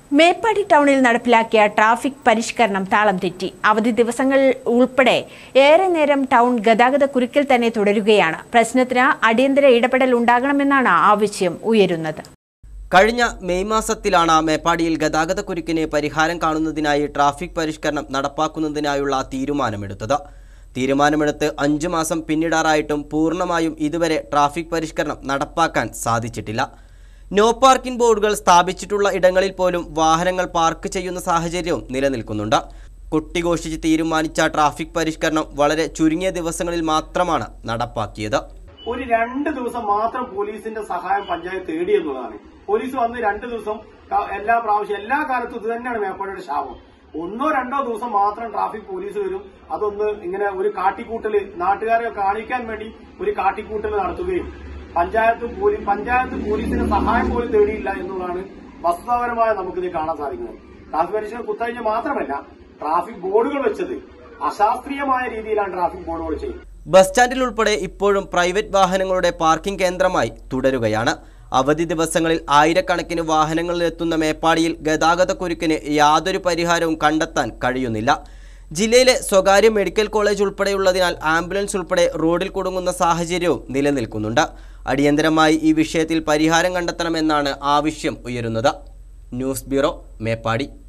മേപ്പാടി ടൗണിൽ നടപ്പിലാക്കിയ ട്രാഫിക് പരിഷ്കരണം താളം തെറ്റി അവധി ദിവസങ്ങൾ ഉൾപ്പെടെ ഏറെ നേരം ടൗൺ ഗതാഗത കുരുക്കിൽ തന്നെ തുടരുകയാണ് പ്രശ്നത്തിന് അടിയന്തര ഇടപെടൽ ഉണ്ടാകണമെന്നാണ് ആവശ്യം ഉയരുന്നത് കഴിഞ്ഞ മെയ് മാസത്തിലാണ് മേപ്പാടിയിൽ ഗതാഗത കുരുക്കിന് പരിഹാരം കാണുന്നതിനായി ട്രാഫിക് പരിഷ്കരണം നടപ്പാക്കുന്നതിനായുള്ള തീരുമാനമെടുത്തത് തീരുമാനമെടുത്ത് അഞ്ചു മാസം പിന്നിടാറായിട്ടും പൂർണ്ണമായും ഇതുവരെ ട്രാഫിക് പരിഷ്കരണം നടപ്പാക്കാൻ സാധിച്ചിട്ടില്ല നോ പാർക്കിംഗ് ബോർഡുകൾ സ്ഥാപിച്ചിട്ടുള്ള ഇടങ്ങളിൽ പോലും വാഹനങ്ങൾ പാർക്ക് ചെയ്യുന്ന സാഹചര്യവും നിലനിൽക്കുന്നുണ്ട് കൊട്ടിഘോഷിച്ച് തീരുമാനിച്ച ട്രാഫിക് പരിഷ്കരണം വളരെ ചുരുങ്ങിയ ദിവസങ്ങളിൽ മാത്രമാണ് നടപ്പാക്കിയത് ഒരു രണ്ട് ദിവസം മാത്രം പോലീസിന്റെ സഹായം പഞ്ചായത്ത് തേടി എന്നുള്ളതാണ് പോലീസ് വന്ന് രണ്ട് ദിവസം ക- എല്ലാ പ്രാവശ്യം എല്ലാ കാലത്തും ഇത് തന്നെയാണ് മേപ്പാടിയുടെ ശാപം ഒന്നോ രണ്ടോ ദിവസം മാത്രം ട്രാഫിക് പോലീസ് വരും അതൊന്ന് ഇങ്ങനെ ഒരു കാട്ടിക്കൂട്ടല് നാട്ടുകാരെ കാണിക്കാൻ വേണ്ടി ഒരു കാട്ടിക്കൂട്ടല് നടത്തുകയും പഞ്ചായത്ത് പോലീസ് പഞ്ചായത്ത് പോലീസിന്റെ സഹായം പോലും തേടിയില്ല എന്നുള്ളതാണ് വസ്തുതാപരമായ നമുക്കിത് കാണാൻ സാധിക്കുന്നത് ട്രാഫിക് പരിശോധന കുത്തഴിഞ്ഞ് മാത്രമല്ല ട്രാഫിക് ബോർഡുകൾ വെച്ചത് അശാസ്ത്രീയമായ രീതിയിലാണ് ട്രാഫിക് ബോർഡുകൾ ചെയ്യുന്നത് ബസ് സ്റ്റാൻഡിൽ ഉൾപ്പെടെ ഇപ്പോഴും പ്രൈവറ്റ് വാഹനങ്ങളുടെ പാർക്കിംഗ് കേന്ദ്രമായി തുടരുകയാണ് അവധി ദിവസങ്ങളിൽ ആയിരക്കണക്കിന് വാഹനങ്ങളിൽ എത്തുന്ന മേപ്പാടിയിൽ ഗതാഗത കുരുക്കിന് യാതൊരു പരിഹാരവും കണ്ടെത്താൻ കഴിയുന്നില്ല ജില്ലയിലെ സ്വകാര്യ മെഡിക്കൽ കോളേജ് ഉൾപ്പെടെയുള്ളതിനാൽ ആംബുലൻസ് ഉൾപ്പെടെ റോഡിൽ കുടുങ്ങുന്ന സാഹചര്യവും നിലനിൽക്കുന്നുണ്ട് അടിയന്തരമായി ഈ വിഷയത്തിൽ പരിഹാരം കണ്ടെത്തണമെന്നാണ് ആവശ്യം ഉയരുന്നത് ന്യൂസ് ബ്യൂറോ മേപ്പാടി